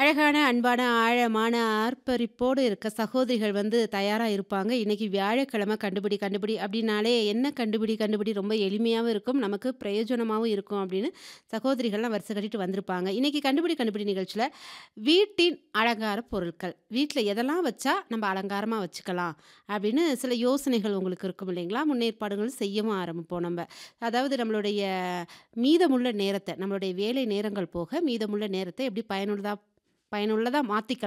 அழகான, அன்பான, ஆழமான ஆர்ப்பரிப்போடு இருக்க சகோதரிகள் வந்து தயாரா இருப்பாங்க. இன்னைக்கு வியாழக்கிழமை கண்டுபிடி, கண்டுபிடி அப்டின்னாலே என்ன கண்டுபிடி, கண்டுபிடி ரொம்ப எளிமையாவும் இருக்கும். நமக்கு பிரயோஜனமாவும் இருக்கும் அப்டின்னு சகோதரிகள்லாம் வரிசை கட்டிட்டு வந்திருப்பாங்க. இன்னைக்கு கண்டுபிடி, கண்டுபிடி நிகழ்ச்சியில வீட்டின் அலங்கார பொருட்கள். வீட்ல எதெல்லாம் வச்சா நம்ம அலங்காரமா வச்சுக்கலாம் அப்டின்னு சில யோசனைகள் உங்களுக்கு இருக்கும் இல்லைங்களா? முன்னேற்பாடுகள் செய்யவும் ஆரம்பிப்போம் நம்ப. அதாவது நம்மளுடைய மீதமுள்ள நேரத்த, நம்மளுடைய வேலை நேரங்கள் போக மீதமுள்ள நேரத்த எப்படி பயனுள்ளதா பயனுள்ளதா மாத்திக்கலாம்